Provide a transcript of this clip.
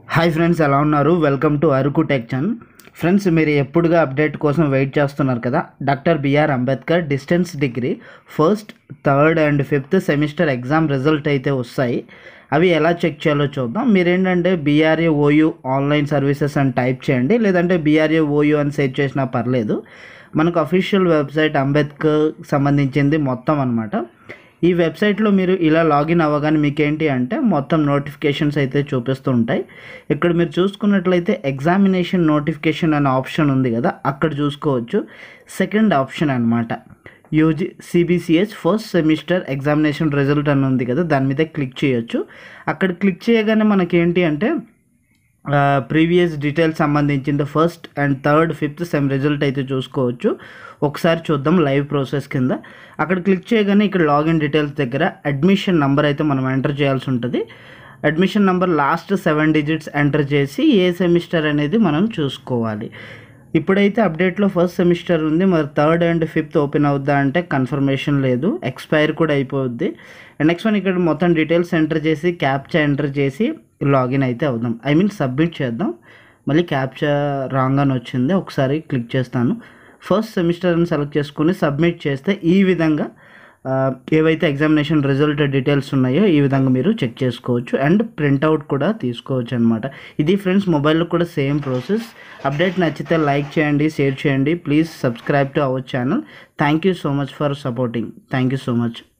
hi friends ఎలా ఉన్నారు welcome to Araku tech channel friends మీరు ఎప్పుడుగా అప్డేట్ కోసం వెయిట్ చేస్తున్నారు కదా doctor BR Ambedkar distance degree first third and fifth semester exam result అయితే వస్తాయి అవి ఎలా చెక్ చేయాలో చూద్దాం మీరేంటంటే బీఆర్ఏ ఓయూ ఆన్లైన్ సర్వీసెస్ అని టైప్ చేయండి లేదంటే బీఆర్ఏ ఓయూ అని సెర్చ్ చేసినా పర్లేదు మనకు అఫీషియల్ వెబ్సైట్ అంబేద్కర్ సంబంధించింది మొత్తం అనమాట ఈ వెబ్సైట్లో మీరు ఇలా లాగిన్ అవ్వగానే మీకు ఏంటి అంటే మొత్తం నోటిఫికేషన్స్ అయితే చూపిస్తూ ఉంటాయి ఇక్కడ మీరు చూసుకున్నట్లయితే ఎగ్జామినేషన్ నోటిఫికేషన్ అనే ఆప్షన్ ఉంది కదా అక్కడ చూసుకోవచ్చు సెకండ్ ఆప్షన్ అనమాట UG CBCH first semester examination result అని ఉంది కదా దాని మీద క్లిక్ చేయొచ్చు అక్కడ క్లిక్ చేయగానే మనకేంటి అంటే ప్రీవియస్ డీటెయిల్స్ సంబంధించిన first and third fifth sem result అయితే చూసుకోవచ్చు ఒకసారి చూద్దాం లైవ్ ప్రాసెస్ కింద అక్కడ క్లిక్ చేయగానే ఇక్కడ లాగిన్ డీటెయిల్స్ దగ్గర అడ్మిషన్ నెంబర్ అయితే మనం ఎంటర్ చేయాల్సి ఉంటుంది admission number last seven digits enter చేసి ఏ సెమిస్టర్ అనేది మనం చూసుకోవాలి ఇప్పుడైతే అప్డేట్లో ఫస్ట్ సెమిస్టర్ ఉంది మరి థర్డ్ అండ్ ఫిఫ్త్ ఓపెన్ అవుద్దా అంటే కన్ఫర్మేషన్ లేదు ఎక్స్పైర్ కూడా అయిపోద్ది అండ్ నెక్స్ట్ వన్ ఇక్కడ మొత్తం డీటెయిల్స్ ఎంటర్ చేసి క్యాప్చా ఎంటర్ చేసి లాగిన్ అయితే అవుదాం ఐ మీన్ సబ్మిట్ చేద్దాం మళ్ళీ క్యాప్చా రాంగ్ అని వచ్చింది ఒకసారి క్లిక్ చేస్తాను ఫస్ట్ సెమిస్టర్ అని సెలెక్ట్ చేసుకుని సబ్మిట్ చేస్తే ఈ విధంగా ఆ, ఏవైతే ఎగ్జామినేషన్ రిజల్ట్ డీటెయిల్స్ ఉన్నాయో ఈ విధంగా మీరు చెక్ చేసుకోవచ్చు అండ్ ప్రింట్అవుట్ కూడా తీసుకోవచ్చు అనమాట ఇది ఫ్రెండ్స్ మొబైల్లో కూడా సేమ్ ప్రాసెస్ అప్డేట్ నచ్చితే లైక్ చేయండి షేర్ చేయండి please subscribe to our channel thank you so much for supporting thank you so much